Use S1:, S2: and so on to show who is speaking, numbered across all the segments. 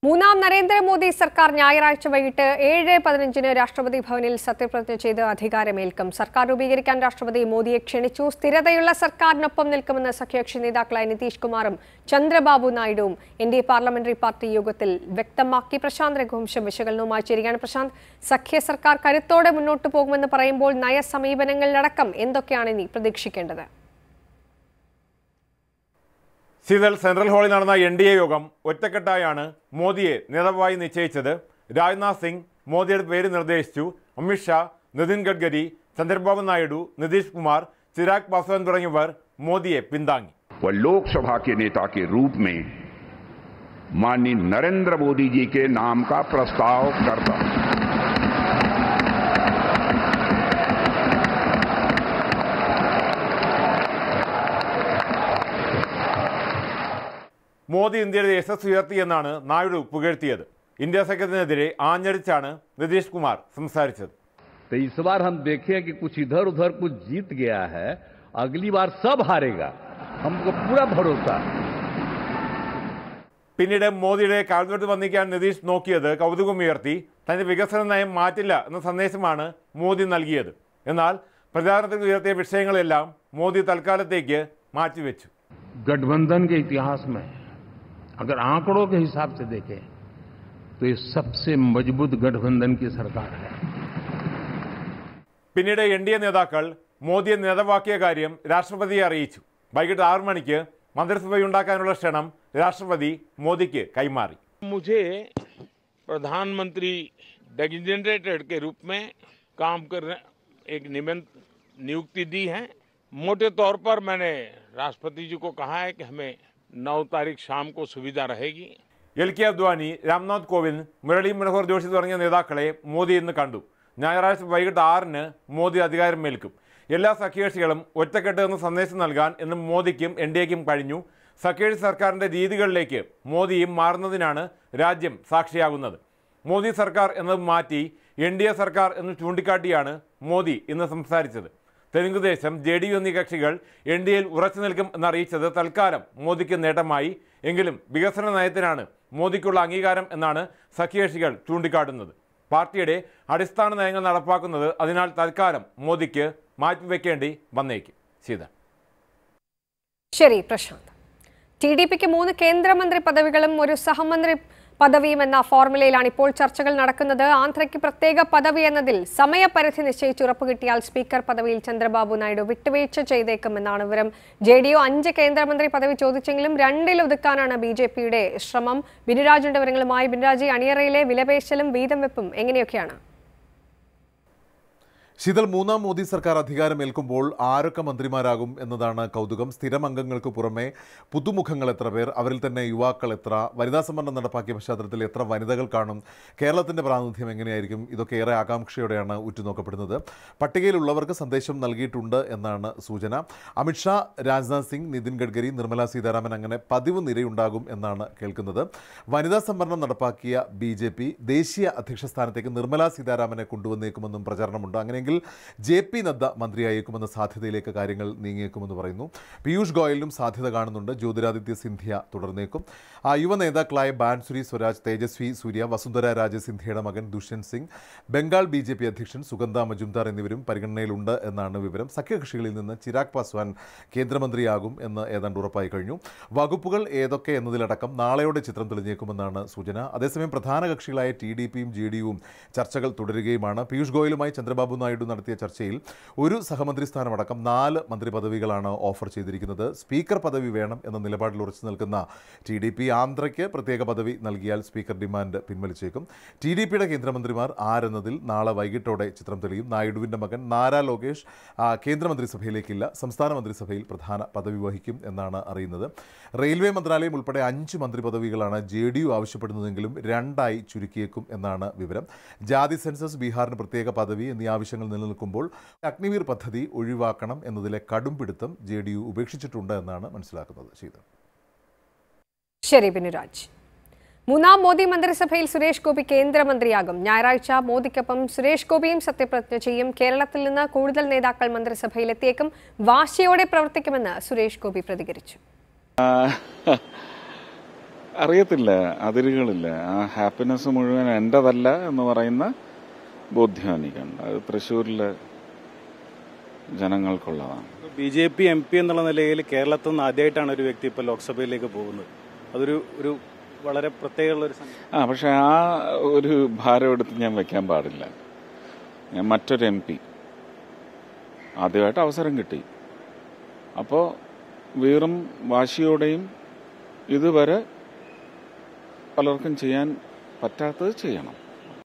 S1: മൂന്നാം നരേന്ദ്രമോദി സർക്കാർ ഞായറാഴ്ച വൈകിട്ട് ഏഴ് പതിനഞ്ചിന് രാഷ്ട്രപതി ഭവനിൽ സത്യപ്രതിജ്ഞ ചെയ്ത് അധികാരമേൽക്കും സർക്കാർ രൂപീകരിക്കാൻ രാഷ്ട്രപതി മോദിയെ ക്ഷണിച്ചു സ്ഥിരതയുള്ള സർക്കാരിനൊപ്പം നിൽക്കുമെന്ന് സഖ്യകക്ഷി നേതാക്കളായ നിതീഷ് കുമാറും ചന്ദ്രബാബു നായിഡുവും N D A parliamentary party യോഗത്തിൽ വ്യക്തമാക്കി പ്രശാന്ത് രഘുവംശം വിശകലനവുമായി ചേരുകയാണ് പ്രശാന്ത് സഖ്യ സർക്കാർ കരുത്തോടെ മുന്നോട്ട് പോകുമെന്ന് പറയുമ്പോൾ നയസമീപനങ്ങളിലടക്കം എന്തൊക്കെയാണ് ഇനി പ്രതീക്ഷിക്കേണ്ടത്
S2: ശീതൽ സെൻട്രൽ ഹാളിൽ നടന്ന എൻ ഡി എ യോഗം ഒറ്റക്കെട്ടായാണ് മോദിയെ നേതാവായി നിശ്ചയിച്ചത് രാജ്നാഥ് സിംഗ് മോദിയുടെ പേര് നിർദ്ദേശിച്ചു അമിത്ഷാ നിതിൻ ഗഡ്കരി ചന്ദ്രബാബു നായിഡു നിതീഷ് കുമാർ ചിരാഗ് പാസ്വാൻ തുടങ്ങിയവർ മോദിയെ പിന്താങ്ങി
S3: वह लोकसभा के नेता के रूप में माननीय नरेंद्र मोदी जी के नाम का प्रस्ताव करता
S2: മോദി ഇന്ത്യയുടെ യശസ് ഉയർത്തിയെന്നാണ് നായിഡു പുകഴ്ത്തിയത് ഇന്ത്യ സഖ്യത്തിനെതിരെ ആഞ്ഞടിച്ചാണ് നിതീഷ് കുമാർ സംസാരിച്ചത്
S4: तो इस बार हम देखें कि कुछ इधर उधर कुछ जीत गया है अगली बार सब हारेगा हमको पूरा भरोसा है
S2: പിന്നീട് മോദിയുടെ കാൽവെട്ട് വന്നിക്കാൻ നിതീഷ് നോക്കിയത് കൗതുകമുയർത്തി തന്റെ വികസന നയം മാറ്റില്ല എന്ന സന്ദേശമാണ് മോദി നൽകിയത് എന്നാൽ പ്രചാരണത്തിൽ ഉയർത്തിയ വിഷയങ്ങളെല്ലാം മോദി തൽക്കാലത്തേക്ക് മാറ്റിവെച്ചു
S5: गठबंधन के इतिहास में अगर आंकड़ों के हिसाब से देखें तो ये सबसे मजबूत गठबंधन की सरकार है
S2: പിന്നീട് എൻ ഡി എ നേതാക്കൾ മോദിയെ നേതാവാക്കിയ കാര്യം രാഷ്ട്രപതിയെ അറിയിച്ചു വൈകിട്ട് ആറു മണിക്ക് മന്ത്രിസഭയുണ്ടാക്കാനുള്ള ക്ഷണം രാഷ്ട്രപതി മോദിക്ക് കൈമാറി
S6: मुझे प्रधानमंत्री डेजिग्नेटेड के रूप में काम कर एक निबंध नियुक्ति दी है मोटे तौर पर मैंने राष्ट्रपति जी को कहा है कि हमें 9 तारीख शाम को सुविधा रहेगी
S2: എൽ കെ അദ്വാനി രാംനാഥ് കോവിന്ദ് മുരളി മനോഹർ ജോഷി തുടങ്ങിയ നേതാക്കളെ മോദി ഇന്ന് കണ്ടു ഞായറാഴ്ച വൈകിട്ട് ആറിന് മോദി അധികാരമേൽക്കും എല്ലാ സഖ്യകക്ഷികളും ഒറ്റക്കെട്ട് എന്ന സന്ദേശം നൽകാൻ ഇന്ന് മോദിക്കും എൻ ഡി എക്കും കഴിഞ്ഞു സഖ്യകക്ഷി സർക്കാരിൻ്റെ രീതികളിലേക്ക് മോദിയും മാറുന്നതിനാണ് രാജ്യം സാക്ഷിയാകുന്നത് മോദി സർക്കാർ എന്നത് മാറ്റി എൻ ഡി എ സർക്കാർ എന്ന് ചൂണ്ടിക്കാട്ടിയാണ് മോദി ഇന്ന് സംസാരിച്ചത് തെലുങ്കുദേശം ജെ ഡി യു എന്നീ കക്ഷികൾ എൻ ഡി എയിൽ ഉറച്ചു നിൽക്കും എന്നറിയിച്ചത് തൽക്കാലം മോദിക്ക് നേട്ടമായി എങ്കിലും വികസന നയത്തിനാണ് മോദിക്കുള്ള അംഗീകാരം എന്നാണ് സഖ്യകക്ഷികൾ ചൂണ്ടിക്കാട്ടുന്നത് പാർട്ടിയുടെ അടിസ്ഥാന നയങ്ങൾ നടപ്പാക്കുന്നത് അതിനാൽ തൽക്കാലം മോദിക്ക് മാറ്റിവെക്കേണ്ടി വന്നേക്കും സീത
S1: ശരി പ്രശാന്ത് ടി ഡി പിക്ക് മൂന്ന് കേന്ദ്രമന്ത്രി പദവികളും ഒരു സഹമന്ത്രി പദവിയും എന്ന ഫോർമുലയിലാണ് ഇപ്പോൾ ചർച്ചകൾ നടക്കുന്നത് ആന്ധ്രയ്ക്ക് പ്രത്യേക പദവി എന്നതിൽ സമയപരിധി നിശ്ചയിച്ച് ഉറപ്പ് കിട്ടിയാൽ സ്പീക്കർ പദവിയിൽ ചന്ദ്രബാബു നായിഡു വിട്ടുവീഴ്ച ചെയ്തേക്കുമെന്നാണ് വിവരം ജെ ഡി യു അഞ്ച് കേന്ദ്രമന്ത്രി പദവി ചോദിച്ചെങ്കിലും രണ്ടിൽ ഒതുക്കാനാണ് ബി ജെ പിയുടെ ശ്രമം ബിനുരാജിന്റെ വിവരങ്ങളുമായി ബിനുരാജി അണിയറയിലെ വിലപേശലും വീതം വെപ്പും എങ്ങനെയൊക്കെയാണ്
S7: ശീതൽ മൂന്നാം മോദി സർക്കാർ അധികാരമേൽക്കുമ്പോൾ ആരൊക്കെ മന്ത്രിമാരാകും എന്നതാണ് കൗതുകം സ്ഥിരം അംഗങ്ങൾക്ക് പുറമെ പുതുമുഖങ്ങൾ എത്ര പേർ അവരിൽ തന്നെ യുവാക്കൾ എത്ര വനിതാ സംവരണം നടപ്പാക്കിയ പശ്ചാത്തലത്തിൽ എത്ര വനിതകൾ കാണും കേരളത്തിൻ്റെ പ്രാതിനിധ്യം എങ്ങനെയായിരിക്കും ഇതൊക്കെ ഏറെ ആകാംക്ഷയോടെയാണ് ഉറ്റുനോക്കപ്പെടുന്നത് പട്ടികയിലുള്ളവർക്ക് സന്ദേശം നൽകിയിട്ടുണ്ട് എന്നാണ് സൂചന അമിത്ഷാ രാജ്നാഥ് സിംഗ് നിതിൻ ഗഡ്കരി നിർമ്മല സീതാരാമൻ അങ്ങനെ പതിവ് നിരയുണ്ടാകും എന്നാണ് കേൾക്കുന്നത് വനിതാ സംവരണം നടപ്പാക്കിയ ബി ജെ പി ദേശീയ അധ്യക്ഷ സ്ഥാനത്തേക്ക് നിർമ്മല സീതാരാമനെ കൊണ്ടുവന്നേക്കുമെന്നും പ്രചാരണമുണ്ട് അങ്ങനെയെങ്കിൽ ജെ പി നദ്ദ മന്ത്രിയായേക്കുമെന്ന സാധ്യതയിലേക്ക് കാര്യങ്ങൾ നീങ്ങിയേക്കുമെന്ന് പറയുന്നു പീയൂഷ് ഗോയലിനും സാധ്യത കാണുന്നുണ്ട് ജ്യോതിരാദിത്യ സിന്ധ്യ തുടർന്നേക്കും ആ യുവ നേതാക്കളായ ബാൻസുരി സ്വരാജ് തേജസ്വി സൂര്യ വസുന്ധര രാജ സിന്ധ്യയുടെ മകൻ Dushyant Singh Bengal B J P അധ്യക്ഷൻ സുഗന്ധ മജുംദാർ എന്നിവരും പരിഗണനയിലുണ്ട് എന്നാണ് വിവരം സഖ്യകക്ഷികളിൽ നിന്ന് ചിരാഗ് പാസ്വാൻ കേന്ദ്രമന്ത്രിയാകും എന്ന് ഏതാണ്ട് ഉറപ്പായി കഴിഞ്ഞു വകുപ്പുകൾ ഏതൊക്കെ എന്നതിലടക്കം നാളെയോടെ ചിത്രം തെളിഞ്ഞേക്കുമെന്നാണ് സൂചന അതേസമയം പ്രധാന കക്ഷികളായ ടി ഡി പിയും ജെ ഡി യുവും ചർച്ചകൾ തുടരുകയുമാണ് പീയൂഷ് ഗോയലുമായി ചന്ദ്രബാബു നായിഡു നടത്തിയ ചർച്ചയിൽ ഒരു സഹമന്ത്രി സ്ഥാനമടക്കം നാല് മന്ത്രി പദവികളാണ് ഓഫർ ചെയ്തിരിക്കുന്നത് സ്പീക്കർ പദവി വേണം എന്ന നിലപാടിൽ ഉറച്ചു നിൽക്കുന്ന ടി ഡി പി ആന്ധ്രയ്ക്ക് പ്രത്യേക പദവി നൽകിയാൽ സ്പീക്കർ ഡിമാൻഡ് പിൻവലിച്ചേക്കും ടി ഡി പിയുടെ കേന്ദ്രമന്ത്രിമാർ ആരെന്നതിൽ നാളെ വൈകിട്ടോടെ ചിത്രം തെളിയും നായിഡുവിൻ്റെ മകൻ നാരാ ലോകേഷ് ആ, കേന്ദ്രമന്ത്രിസഭയിലേക്കില്ല സംസ്ഥാന മന്ത്രിസഭയിൽ പ്രധാന പദവി വഹിക്കും എന്നാണ് അറിയുന്നത് റെയിൽവേ മന്ത്രാലയം ഉൾപ്പെടെ അഞ്ച് മന്ത്രി പദവികളാണ് ജെ ഡി യു ആവശ്യപ്പെടുന്നതെങ്കിലും രണ്ടായി ചുരുക്കിയേക്കും എന്നാണ് വിവരം ജാതി സെൻസസ് ബീഹാറിന് പ്രത്യേക പദവി എന്നീ ആവശ്യങ്ങൾ നിലനിൽക്കുമ്പോൾ അഗ്നിവീർ പദ്ധതി ഒഴിവാക്കണം എന്നതിലെ കടുംപിടുത്തം ജെ ഡി യു ഉപേക്ഷിച്ചിട്ടുണ്ട് എന്നാണ് മനസ്സിലാക്കുന്നത് ശീതൾ
S1: ശരി ബിനുരാജ് മൂന്നാം മോദി മന്ത്രിസഭയിൽ സുരേഷ് ഗോപി കേന്ദ്രമന്ത്രിയാകും ഞായറാഴ്ച മോദിക്കൊപ്പം സുരേഷ് ഗോപിയും സത്യപ്രതിജ്ഞ ചെയ്യും കേരളത്തിൽ നിന്ന് കൂടുതൽ നേതാക്കൾ മന്ത്രിസഭയിലെത്തിയേക്കും വാശിയോടെ പ്രവർത്തിക്കുമെന്ന് സുരേഷ് ഗോപി പ്രതികരിച്ചു
S8: അറിയത്തില്ല അതിരുകളില്ല ആ ഹാപ്പിനെസ് മുഴുവൻ എൻ്റെതല്ല എന്ന് പറയുന്ന ബോധ്യം എനിക്കുണ്ട് അത് തൃശ്ശൂരിലെ ജനങ്ങൾക്കുള്ളതാണ്
S9: B J P M P എന്നുള്ള നിലയിൽ കേരളത്തിൽ നിന്ന് ആദ്യമായിട്ടാണ് ഒരു വ്യക്തി ഇപ്പോൾ ലോക്സഭയിലേക്ക് പോകുന്നത് അതൊരു ഒരു വളരെ പ്രത്യേകമുള്ള ഒരു സംഗതി
S8: ആ പക്ഷെ ആ ഒരു ഭാരം എടുത്ത് ഞാൻ വെക്കാൻ പാടില്ല ഞാൻ മറ്റൊരു എം പി ആദ്യമായിട്ട് അവസരം കിട്ടി അപ്പോൾ വീറും വാശിയോടെയും ഇതുവരെ പലർക്കും ചെയ്യാൻ പറ്റാത്തത് ചെയ്യണം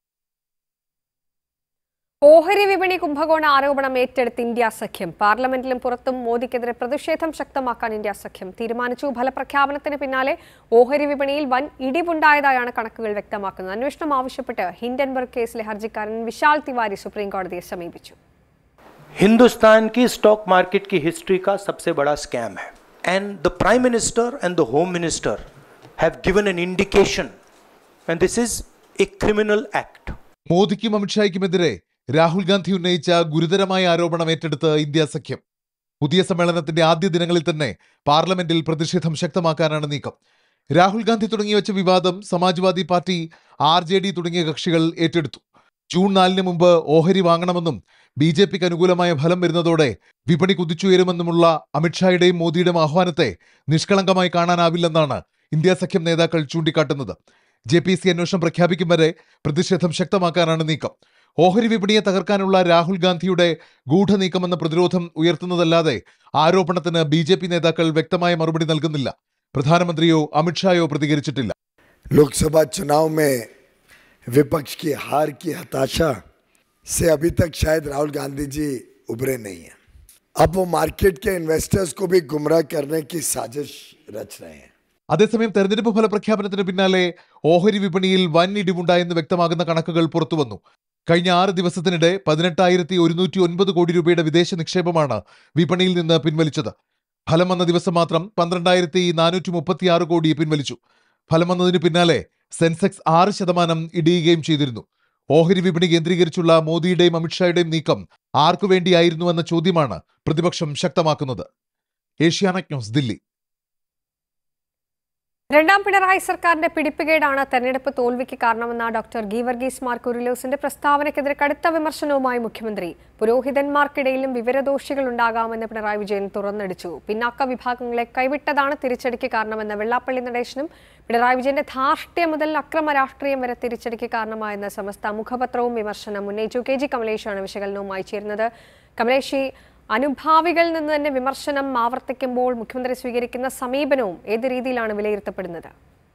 S1: ഓഹരി വിപണി കുംഭകോണ ആരോപണം ഏറ്റെടുത്ത് ഇന്ത്യ സഖ്യം പാർലമെന്റിലും പുറത്തും മോദിക്കെതിരെ പ്രതിഷേധം ശക്തമാക്കാൻ ഇന്ത്യ സഖ്യം തീരുമാനിച്ചു ഫലപ്രഖ്യാപനത്തിന് പിന്നാലെ ഓഹരി വിപണിയിൽ വൻ ഇടിവുണ്ടായതായാണ് കണക്കുകൾ വ്യക്തമാക്കുന്നത് അന്വേഷണം ആവശ്യപ്പെട്ട് ഹിൻഡൻബർഗ് കേസിലെ ഹർജിക്കാരൻ വിശാൽ തിവാരി സുപ്രീം കോടതിയെ സമീപിച്ചു
S10: हिंदुस्तान की स्टॉक मार्केट की हिस्ट्री का सबसे बड़ा स्कैम है and the prime minister and the home minister have given an indication and this is a criminal act
S7: മോദിക്കും അമിത്ഷായ്ക്കുമെതിരെ രാഹുൽ ഗാന്ധി ഉന്നയിച്ച ഗുരുതരമായ ആരോപണം ഏറ്റെടുത്ത് ഇന്ത്യ സഖ്യം പുതിയ സമ്മേളനത്തിന്റെ ആദ്യ ദിനങ്ങളിൽ തന്നെ പാർലമെന്റിൽ പ്രതിഷേധം ശക്തമാക്കാനാണ് നീക്കം രാഹുൽ ഗാന്ധി തുടങ്ങി വെച്ച വിവാദം Samajwadi party R J D തുടങ്ങിയ കക്ഷികൾ ഏറ്റെടുത്തു ജൂൺ നാലിന് മുമ്പ് ഓഹരി വാങ്ങണമെന്നും ബി ജെ പിക്ക് അനുകൂലമായ ഫലം വരുന്നതോടെ വിപണി കുതിച്ചുയരുമെന്നുമുള്ള അമിത്ഷായുടെയും മോദിയുടെയും ആഹ്വാനത്തെ നിഷ്കളങ്കമായി കാണാനാവില്ലെന്നാണ് ഇന്ത്യ സഖ്യം നേതാക്കൾ ചൂണ്ടിക്കാട്ടുന്നത് ജെ പി സി അന്വേഷണം പ്രഖ്യാപിക്കും വരെ പ്രതിഷേധം ശക്തമാക്കാനാണ് നീക്കം ഓഹരി വിപണിയെ തകർക്കാനുള്ള രാഹുൽ ഗാന്ധിയുടെ ഗൂഢനീക്കമെന്ന പ്രതിരോധം ഉയർത്തുന്നതല്ലാതെ ആരോപണത്തിന് ബി ജെ പി നേതാക്കൾ വ്യക്തമായ മറുപടി നൽകുന്നില്ല പ്രധാനമന്ത്രിയോ അമിത്ഷായോ പ്രതികരിച്ചിട്ടില്ല
S11: लोकसभा चुनाव में विपक्ष की हार की हताशा से अभी तक शायद राहुल गांधी जी उभरे नहीं हैं अब वो मार्केट के इन्वेस्टर्स को भी गुमराह करने की साजिश रच रहे हैं
S7: അതേസമയം തെരഞ്ഞെടുപ്പ് ഫലപ്രഖ്യാപനത്തിന് പിന്നാലെ ഓഹരി വിപണിയിൽ വൻ ഇടിവുണ്ടായെന്ന് വ്യക്തമാകുന്ന കണക്കുകൾ പുറത്തുവന്നു കഴിഞ്ഞ ആറ് ദിവസത്തിനിടെ പതിനെട്ടായിരത്തി ഒരുന്നൂറ്റി ഒൻപത് കോടി രൂപയുടെ വിദേശ നിക്ഷേപമാണ് വിപണിയിൽ നിന്ന് പിൻവലിച്ചത് ഫലം വന്ന ദിവസം മാത്രം പന്ത്രണ്ടായിരത്തി നാനൂറ്റി മുപ്പത്തിയാറ് കോടി പിൻവലിച്ചു ഫലം വന്നതിന് പിന്നാലെ സെൻസെക്സ് ആറ് ശതമാനം ഇടിയുകയും ചെയ്തിരുന്നു ഓഹരി വിപണി കേന്ദ്രീകരിച്ചുള്ള മോദിയുടെയും അമിത്ഷായുടെയും നീക്കം ആർക്കു വേണ്ടിയായിരുന്നുവെന്ന ചോദ്യമാണ് പ്രതിപക്ഷം ശക്തമാക്കുന്നത് ഏഷ്യാനെറ്റ് ന്യൂസ് ദില്ലി
S1: രണ്ടാം പിണറായി സർക്കാരിന്റെ പിടിപ്പുകേടാണ് തെരഞ്ഞെടുപ്പ് തോൽവിക്ക് കാരണമെന്ന ഡോക്ടർ ഗീവർഗീസ് മാർ കുറിലോസിന്റെ പ്രസ്താവനയ്ക്കെതിരെ കടുത്ത വിമർശനവുമായി മുഖ്യമന്ത്രി പുരോഹിതന്മാർക്കിടയിലും വിവരദോഷികൾ ഉണ്ടാകാമെന്ന് പിണറായി വിജയൻ തുറന്നടിച്ചു പിന്നാക്ക വിഭാഗങ്ങളെ കൈവിട്ടതാണ് തിരിച്ചടിക്ക് കാരണമെന്ന് വെള്ളാപ്പള്ളി നടേശനും പിണറായി വിജയന്റെ ധാർഷ്ട്യം മുതൽ അക്രമ രാഷ്ട്രീയം വരെ തിരിച്ചടിക്ക് കാരണമായെന്ന് സമസ്ത മുഖപത്രവും വിമർശനം ഉന്നയിച്ചു കെ ജി കമലേഷാണ് വിശകലനവുമായി ചേരുന്നത് കമലേഷി അനുഭാവികളിൽ നിന്ന് തന്നെ വിമർശനം ആവർത്തിക്കുമ്പോൾ മുഖ്യമന്ത്രി സ്വീകരിക്കുന്ന സമീപനവും ഏത് രീതിയിലാണ് വിലയിരുത്തപ്പെടുന്നത്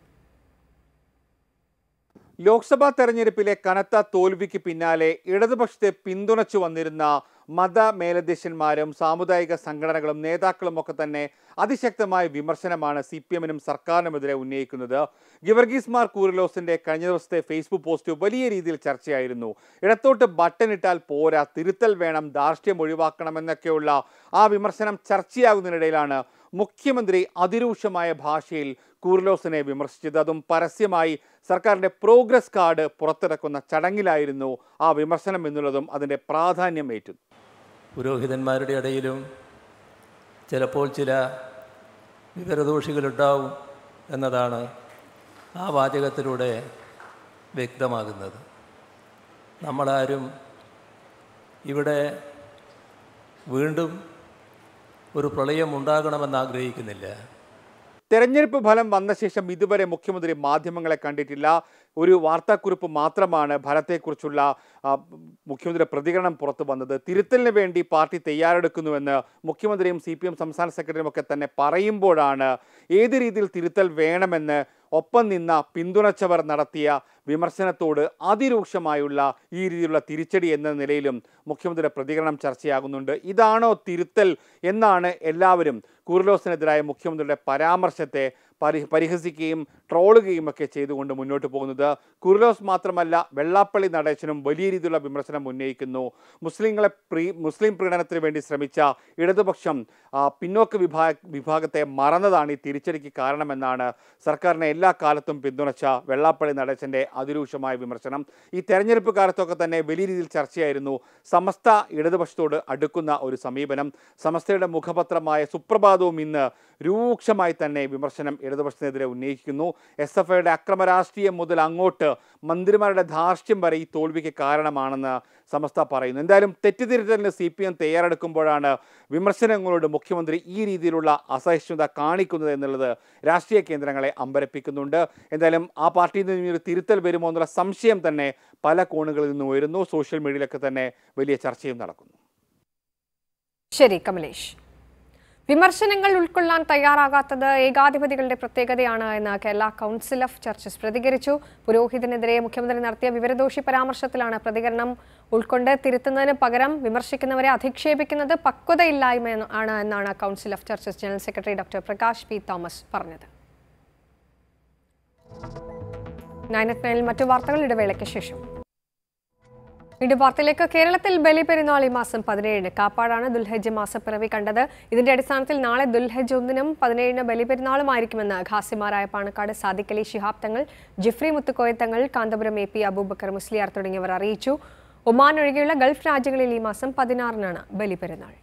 S12: ലോക്സഭാ തെരഞ്ഞെടുപ്പിലെ കനത്ത തോൽവിക്ക് പിന്നാലെ ഇടതുപക്ഷത്തെ പിന്തുണച്ചു വന്നിരുന്ന മത മേലധ്യക്ഷന്മാരും സാമുദായിക സംഘടനകളും നേതാക്കളും ഒക്കെ തന്നെ അതിശക്തമായ വിമർശനമാണ് സി പി എമ്മിനും സർക്കാരിനുമെതിരെ ഉന്നയിക്കുന്നത് ഗിവർഗീസ് മാർ കൂറിലോസിന്റെ കഴിഞ്ഞ ദിവസത്തെ ഫേസ്ബുക്ക് പോസ്റ്റ് വലിയ രീതിയിൽ ചർച്ചയായിരുന്നു ഇടത്തോട്ട് ബട്ടൺ ഇട്ടാൽ പോരാ തിരുത്തൽ വേണം ധാർഷ്ട്യം ഒഴിവാക്കണമെന്നൊക്കെയുള്ള ആ വിമർശനം ചർച്ചയാകുന്നതിനിടയിലാണ് മുഖ്യമന്ത്രി അതിരൂക്ഷമായ ഭാഷയിൽ കൂർലോസിനെ വിമർശിച്ചത് അതും പരസ്യമായി സർക്കാരിന്റെ പ്രോഗ്രസ് കാർഡ് പുറത്തിറക്കുന്ന ചടങ്ങിലായിരുന്നു ആ വിമർശനം എന്നുള്ളതും അതിന്റെ പ്രാധാന്യം ഏറ്റു
S13: പുരോഹിതന്മാരുടെ ഇടയിലും ചിലപ്പോൾ ചില വിവരദോഷികളുണ്ടാവും എന്നതാണ് ആ വാചകത്തിലൂടെ വ്യക്തമാകുന്നത് നമ്മളാരും ഇവിടെ വീണ്ടും ഒരു പ്രളയം ഉണ്ടാകണമെന്ന് ആഗ്രഹിക്കുന്നില്ല
S12: തെരഞ്ഞെടുപ്പ് ഫലം വന്ന ശേഷം ഇതുവരെ മുഖ്യമന്ത്രി മാധ്യമങ്ങളെ കണ്ടിട്ടില്ല ഒരു വാർത്താക്കുറിപ്പ് മാത്രമാണ് ഫലത്തെക്കുറിച്ചുള്ള ആ, മുഖ്യമന്ത്രിയുടെ പ്രതികരണം പുറത്തു വന്നത് തിരുത്തലിന് വേണ്ടി പാർട്ടി തയ്യാറെടുക്കുന്നുവെന്ന് മുഖ്യമന്ത്രിയും സി പി എം സംസ്ഥാന സെക്രട്ടറിയും ഒക്കെ തന്നെ പറയുമ്പോഴാണ് ഏത് രീതിയിൽ തിരുത്തൽ വേണമെന്ന് ഒപ്പം നിന്ന പിന്തുണച്ചവർ നടത്തിയ വിമർശനത്തോട് അതിരൂക്ഷമായുള്ള ഈ രീതിയിലുള്ള തിരിച്ചടി എന്ന നിലയിലും മുഖ്യമന്ത്രിയുടെ പ്രതികരണം ചർച്ചയാകുന്നുണ്ട് ഇതാണോ തിരുത്തൽ എന്നാണ് എല്ലാവരും കുർലോസിനെതിരായ മുഖ്യമന്ത്രിയുടെ പരാമർശത്തെ പരി പരിഹസിക്കുകയും ട്രോളുകയും ഒക്കെ ചെയ്തുകൊണ്ട് മുന്നോട്ട് പോകുന്നത് കുർലോസ് മാത്രമല്ല വെള്ളാപ്പള്ളി നടേശനും വലിയ രീതിയിലുള്ള വിമർശനം ഉന്നയിക്കുന്നു മുസ്ലിങ്ങളെ പ്രീ മുസ്ലിം പ്രീണനത്തിന് വേണ്ടി ശ്രമിച്ച ഇടതുപക്ഷം ആ, പിന്നോക്ക വിഭാഗ വിഭാഗത്തെ മറന്നതാണ് ഈ തിരിച്ചടിക്ക് കാരണമെന്നാണ് സർക്കാരിനെ എല്ലാ കാലത്തും പിന്തുണച്ച വെള്ളാപ്പള്ളി നടേശന്റെ അതിരൂക്ഷമായ വിമർശനം ഈ തെരഞ്ഞെടുപ്പ് കാലത്തൊക്കെ തന്നെ വലിയ രീതിയിൽ ചർച്ചയായിരുന്നു സമസ്ത ഇടതുപക്ഷത്തോട് അടുക്കുന്ന ഒരു സമീപനം സമസ്തയുടെ മുഖപത്രമായ സുപ്രഭാത വിവാദവും ഇന്ന് രൂക്ഷമായി തന്നെ വിമർശനം ഇടതുപക്ഷത്തിനെതിരെ ഉന്നയിക്കുന്നു എസ് എഫ് ഐയുടെ അക്രമ രാഷ്ട്രീയം മുതൽ അങ്ങോട്ട് മന്ത്രിമാരുടെ ധാർഷ്ട്യം വരെ ഈ തോൽവിക്ക് കാരണമാണെന്ന് സമസ്ത പറയുന്നു എന്തായാലും തെറ്റിദ്ധരുത്തലിന് സി പി എം തയ്യാറെടുക്കുമ്പോഴാണ് വിമർശനങ്ങളോട് മുഖ്യമന്ത്രി ഈ രീതിയിലുള്ള അസഹിഷ്ണുത കാണിക്കുന്നത് എന്നുള്ളത് രാഷ്ട്രീയ കേന്ദ്രങ്ങളെ അമ്പരപ്പിക്കുന്നുണ്ട് എന്തായാലും ആ പാർട്ടിയിൽ നിന്ന് ഒരു തിരുത്തൽ വരുമോ എന്നുള്ള സംശയം തന്നെ പല കോണുകളിൽ നിന്നും ഉയരുന്നു സോഷ്യൽ മീഡിയയിലൊക്കെ തന്നെ വലിയ ചർച്ചയും നടക്കുന്നു
S1: ശരി കമലേഷ് വിമർശനങ്ങൾ ഉൾക്കൊള്ളാൻ തയ്യാറാകാത്തത് ഏകാധിപതികളുടെ പ്രത്യേകതയാണ് എന്ന് കേരള കൗൺസിൽ ഓഫ് ചർച്ചസ് പ്രതികരിച്ചു പുരോഹിതനെതിരെ മുഖ്യമന്ത്രി നടത്തിയ വിവരദോഷി പരാമർശത്തിലാണ് പ്രതികരണം ഉൾക്കൊണ്ട് തിരുത്തുന്നതിന് പകരം വിമർശിക്കുന്നവരെ അധിക്ഷേപിക്കുന്നത് പക്വതയില്ലായ്മ ആണ് എന്നാണ് council of churches general secretary doctor Prakash P Thomas പറഞ്ഞത് നയനത്ത് നയനിൽ മറ്റു വാർത്തകൾ ഇടവേളയ്ക്ക് ശേഷം വീണ്ടും വാർത്തയിലേക്ക് കേരളത്തിൽ ബലിപെരുന്നാൾ ഈ മാസം പതിനേഴിന് കാപ്പാടാണ് ദുൽഹജ്ജ് മാസപ്പിറവി കണ്ടത് ഇതിന്റെ അടിസ്ഥാനത്തിൽ നാളെ ദുൽഹജ്ജ് ഒന്നിനും പതിനേഴിന് ബലിപെരുന്നാളുമായിരിക്കുമെന്ന് ഖാസിമാരായ പാണക്കാട് സാദിഖ് അലി ശിഹാബ് തങ്ങൾ ജിഫ്രി മുത്തുക്കോയ തങ്ങൾ കാന്തപുരം എ പി അബൂബക്കർ മുസ്ലിയാർ തുടങ്ങിയവർ അറിയിച്ചു ഒമാൻ ഒഴികെയുള്ള ഗൾഫ് രാജ്യങ്ങളിൽ ഈ മാസം പതിനാറിനാണ് ബലിപെരുന്നാൾ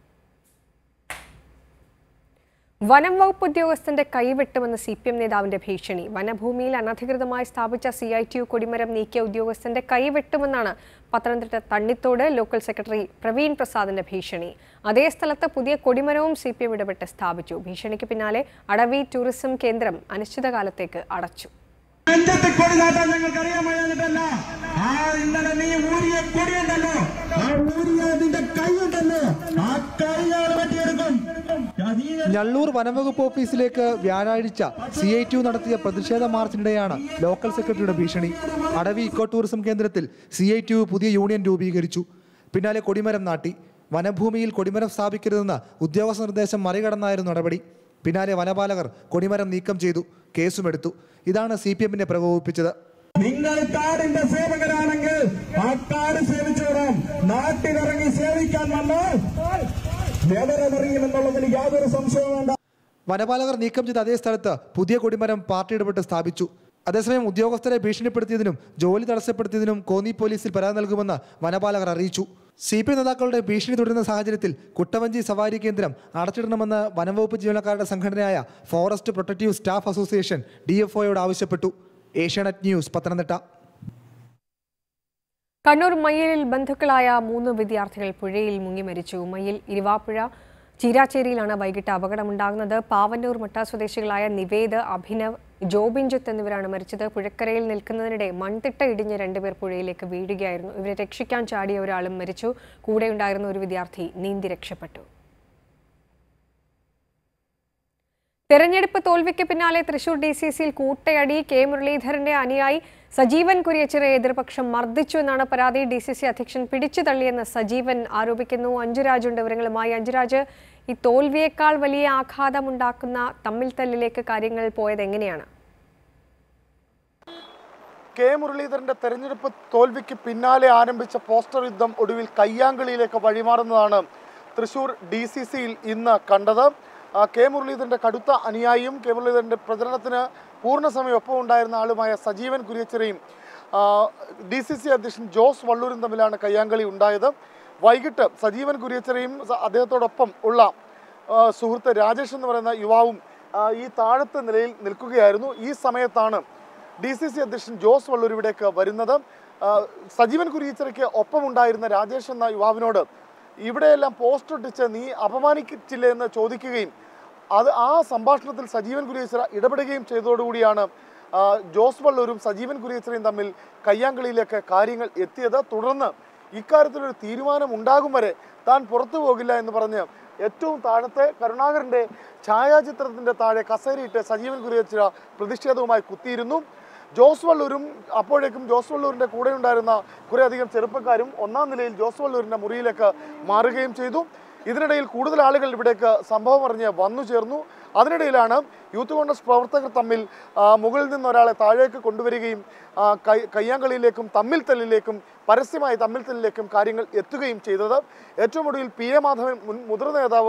S1: വനം വകുപ്പ് ഉദ്യോഗസ്ഥന്റെ കൈവെട്ടുമെന്ന് സി പി എം നേതാവിന്റെ ഭീഷണി വനഭൂമിയിൽ അനധികൃതമായി സ്ഥാപിച്ച സി ഐ ടി യു കൊടിമരം നീക്കിയ ഉദ്യോഗസ്ഥന്റെ കൈവെട്ടുമെന്നാണ് പത്തനംതിട്ട തണ്ണിത്തോട് ലോക്കൽ സെക്രട്ടറി പ്രവീൺ പ്രസാദിന്റെ ഭീഷണി അതേ സ്ഥലത്ത് പുതിയ കൊടിമരവും സി പി എം ഇടപെട്ട് സ്ഥാപിച്ചു ഭീഷണിക്ക് പിന്നാലെ അടവി ടൂറിസം കേന്ദ്രം അനിശ്ചിതകാലത്തേക്ക് അടച്ചു
S14: നെഞ്ചത്ത് കൊടി നാട്ടാൻ ഞങ്ങൾക്ക് അറിയാൻ വയ്യാഞ്ഞിട്ടല്ല ആ ഇന്നലെ നീ ഊരിയ കൊടിയുണ്ടല്ലോ ആ ഊരിയ നിന്റെ കൈയുണ്ടല്ലോ ആ കൈകൾ വെട്ടിയെടുക്കും
S15: ഞള്ളൂർ വനംവകുപ്പ് ഓഫീസിലേക്ക് വ്യാഴാഴ്ച സി ഐ ടി നടത്തിയ പ്രതിഷേധ മാർച്ചിനിടെയാണ് ലോക്കൽ സെക്രട്ടറിയുടെ ഭീഷണി അടവി ഇക്കോ ടൂറിസം കേന്ദ്രത്തിൽ സി ഐ ടി പുതിയ യൂണിയൻ രൂപീകരിച്ചു പിന്നാലെ കൊടിമരം നാട്ടി വനഭൂമിയിൽ കൊടിമരം സ്ഥാപിക്കരുതെന്ന ഉദ്യോഗസ്ഥ നിർദ്ദേശം മറികടന്നായിരുന്നു നടപടി പിന്നാലെ വനപാലകർ കൊടിമരം നീക്കം ചെയ്തു കേസുമെടുത്തു ഇതാണ് സി പി എമ്മിനെ പ്രകോപിപ്പിച്ചത്
S14: നിങ്ങൾ കാടിന്റെ സേവകരാണെങ്കിൽ ആ കാട് സേവിച്ചു വരാം നാട്ടിലിറങ്ങി സേവിക്കാൻ വന്നാൽ വിവരമറിയുമെന്നുള്ളതിന് യാതൊരു സംശയവും വേണ്ട
S15: വനപാലകർ നീക്കം ചെയ്ത അതേ സ്ഥലത്ത് പുതിയ കൊടിമരം പാർട്ടി ഇടപെട്ട് സ്ഥാപിച്ചു അതേസമയം ഉദ്യോഗസ്ഥരെ ഭീഷണിപ്പെടുത്തിയതിനും ജോലി തടസ്സപ്പെടുത്തിയതിനും കോന്നി പോലീസിൽ പരാതി നൽകുമെന്ന് വനപാലകർ അറിയിച്ചു സി പി നേതാക്കളുടെ ഭീഷണി തുടരുന്ന സാഹചര്യത്തിൽ കുട്ടവഞ്ചി സവാരി കേന്ദ്രം അടച്ചിടണമെന്ന് വനംവകുപ്പ് ജീവനക്കാരുടെ സംഘടനയായ forest protective staff association D F ഒയോട് ആവശ്യപ്പെട്ടു ഏഷ്യാനെറ്റ് ന്യൂസ് പത്തനംതിട്ട
S1: കണ്ണൂർ മയ്യലിൽ ബന്ധുക്കളായ മൂന്ന് വിദ്യാർത്ഥികൾ പുഴയിൽ മുങ്ങി മരിച്ചു മയ്യിൽ ഇരുവാപ്പുഴ ചീരാച്ചേരിയിലാണ് വൈകിട്ട് അപകടമുണ്ടാകുന്നത് പാവന്നൂർ മുട്ട സ്വദേശികളായ നിവേദ് അഭിനവ് ജോബിൻജിത്ത് എന്നിവരാണ് മരിച്ചത് പുഴക്കരയിൽ നിൽക്കുന്നതിനിടെ മൺതിട്ട ഇടിഞ്ഞ് രണ്ടുപേർ പുഴയിലേക്ക് വീഴുകയായിരുന്നു ഇവരെ രക്ഷിക്കാൻ ചാടിയ ഒരാളും മരിച്ചു കൂടെയുണ്ടായിരുന്ന ഒരു വിദ്യാർത്ഥി നീന്തി രക്ഷപ്പെട്ടു തെരഞ്ഞെടുപ്പ് തോൽവിക്ക് പിന്നാലെ തൃശൂർ ഡി സി സിയിൽ കൂട്ടയടി കെ മുരളീധരന്റെ അനുയായി സജീവൻ കുര്യച്ചിറെ എതിർപക്ഷം മർദ്ദിച്ചു എന്നാണ് പരാതി ഡി സി സി അധ്യക്ഷൻ പിടിച്ചു തള്ളിയെന്ന് സജീവൻ ആരോപിക്കുന്നു അഞ്ജുരാജുണ്ട് വിവരങ്ങളുമായി അഞ്ജുരാജ് ഈ തോൽവിയേക്കാൾ വലിയ ആഘാതമുണ്ടാക്കുന്ന തമ്മിൽ തല്ലിലേക്ക് കാര്യങ്ങൾ പോയത് എങ്ങനെയാണ്
S16: കെ മുരളീധരന്റെ തെരഞ്ഞെടുപ്പ് തോൽവിക്ക് പിന്നാലെ ആരംഭിച്ച പോസ്റ്റർ യുദ്ധം ഒടുവിൽ കയ്യാങ്കളിയിലേക്ക് വഴിമാറുന്നതാണ് തൃശൂർ ഡി സി സിയിൽ ഇന്ന് കണ്ടത് ആ, കെ മുരളീധരന്റെ കടുത്ത അനുയായിയും കെ മുരളീധരന്റെ പ്രചരണത്തിന് പൂർണ്ണസമയം ഒപ്പം ഉണ്ടായിരുന്ന ആളുമായ സജീവൻ കുര്യച്ചിറയും ഡി സി സി അധ്യക്ഷൻ ജോസ് വള്ളൂരും തമ്മിലാണ് കയ്യാങ്കളി ഉണ്ടായത് വൈകിട്ട് സജീവൻ കുര്യച്ചിറയും സ- അദ്ദേഹത്തോടൊപ്പം ഉള്ള ആ, സുഹൃത്ത് രാജേഷ് എന്ന് പറയുന്ന യുവാവും ആ, ഈ താഴത്തെ നിലയിൽ നിൽക്കുകയായിരുന്നു ഈ സമയത്താണ് ഡി സി സി അധ്യക്ഷൻ ജോസ് വള്ളൂർ ഇവിടേക്ക് വരുന്നത് ആ, സജീവൻ കുരിയിച്ചറയ്ക്ക് ഒപ്പമുണ്ടായിരുന്ന രാജേഷ് എന്ന യുവാവിനോട് ഇവിടെയെല്ലാം പോസ്റ്റ് ഒട്ടിച്ച് നീ അപമാനിച്ചില്ലേ എന്ന് ചോദിക്കുകയും അത് ആ സംഭാഷണത്തിൽ സജീവൻ കുരിയച്ചിറ ഇടപെടുകയും ചെയ്തതോടുകൂടിയാണ് ആ, ജോസ് വള്ളൂരും സജീവൻ കുരിയച്ചിറയും തമ്മിൽ കയ്യാങ്കളിയിലേക്ക് കാര്യങ്ങൾ എത്തിയത് തുടർന്ന് ഇക്കാര്യത്തിലൊരു തീരുമാനം ഉണ്ടാകും വരെ താൻ പുറത്തു പോകില്ല എന്ന് പറഞ്ഞ് ഏറ്റവും താഴത്തെ കരുണാകരന്റെ ഛായാചിത്രത്തിന്റെ താഴെ കസേരയിട്ട് സജീവൻ കുരിയച്ചിറ പ്രതിഷേധവുമായി കുത്തിയിരുന്നു ജോസ് വള്ളൂരും അപ്പോഴേക്കും ജോസ് വള്ളൂരിന്റെ കൂടെ ഉണ്ടായിരുന്ന കുറേ അധികം ചെറുപ്പക്കാരും ഒന്നാം നിലയിൽ ജോസ് വള്ളൂരിന്റെ മുറിയിലേക്ക് മാറുകയും ചെയ്തു ഇതിനിടയിൽ കൂടുതൽ ആളുകൾ ഇവിടേക്ക് സംഭവം അറിഞ്ഞ് വന്നു ചേർന്നു അതിനിടയിലാണ് യൂത്ത് കോൺഗ്രസ് പ്രവർത്തകർ തമ്മിൽ ആ, മുകളിൽ നിന്ന് ഒരാളെ താഴേക്ക് കൊണ്ടുവരികയും ആ, കൈ കയ്യാങ്കളിയിലേക്കും തമ്മിൽ തല്ലിലേക്കും പരസ്യമായി തമ്മിൽ തല്ലിലേക്കും കാര്യങ്ങൾ എത്തുകയും ചെയ്തത് ഏറ്റവും ഒടുവിൽ പി എ മാധവൻ മുൻ മുതിർന്ന നേതാവ്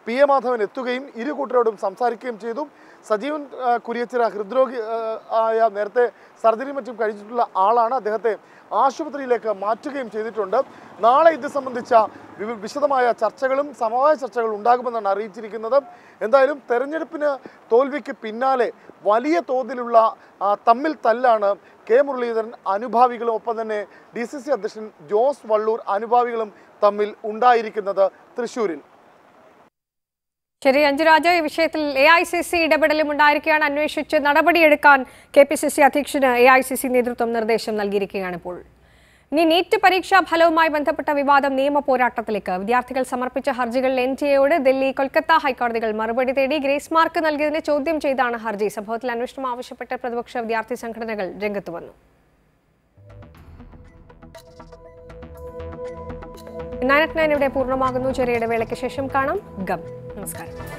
S16: പി എ മാധവൻ എത്തുകയും ഇരു കൂട്ടരോടും സംസാരിക്കുകയും ചെയ്തു സജീവൻ ആ, കുരിയച്ചിറ ഹൃദ്രോഗി ആ, ആയ നേരത്തെ സർജറി മറ്റും കഴിച്ചിട്ടുള്ള ആളാണ് അദ്ദേഹത്തെ ആശുപത്രിയിലേക്ക് മാറ്റുകയും ചെയ്തിട്ടുണ്ട് നാളെ ഇത് സംബന്ധിച്ച വി- വിശദമായ ചർച്ചകളും സമവായ ചർച്ചകളും ഉണ്ടാകുമെന്നാണ് അറിയിച്ചിരിക്കുന്നത് എന്തായാലും തെരഞ്ഞെടുപ്പിന് തോൽവിക്ക് പിന്നാലെ വലിയ തോതിലുള്ള ആ, തമ്മിൽ തല്ലാണ് കെ മുരളീധരൻ അനുഭാവികളും ഒപ്പം തന്നെ ഡി സി സി അധ്യക്ഷൻ ജോസ് വള്ളൂർ അനുഭാവികളും തമ്മിൽ ഉണ്ടായിരിക്കുന്നത് തൃശൂരിൽ
S1: ശരി അഞ്ജുരാജ് ഈ വിഷയത്തിൽ എ ഐ സി സി ഇടപെടലും ഉണ്ടായിരിക്കുകയാണ് അന്വേഷിച്ച് നടപടിയെടുക്കാൻ കെ പി സി സി അധ്യക്ഷന് എ ഐ സി സി നേതൃത്വം നിർദ്ദേശം നൽകിയിരിക്കുകയാണ് ഇപ്പോൾ ഇനി നീറ്റ് പരീക്ഷാ ഫലവുമായി ബന്ധപ്പെട്ട വിവാദം നിയമ പോരാട്ടത്തിലേക്ക് വിദ്യാർത്ഥികൾ സമർപ്പിച്ച ഹർജികളിൽ എൻ ടി എയോട് ഡൽഹി കൊൽക്കത്ത ഹൈക്കോടതികൾ മറുപടി തേടി ഗ്രേസ് മാർക്ക് നൽകിയതിനെ ചോദ്യം ചെയ്താണ് ഹർജി സംഭവത്തിൽ അന്വേഷണം ആവശ്യപ്പെട്ട് പ്രതിപക്ഷ വിദ്യാർത്ഥി സംഘടനകൾ രംഗത്ത് വന്നു നയനറ്റ് നയൻ ഇവിടെ പൂർണ്ണമാകുന്നു ചെറിയ ഇടവേളയ്ക്ക് ശേഷം കാണാം ഗം നമസ്കാരം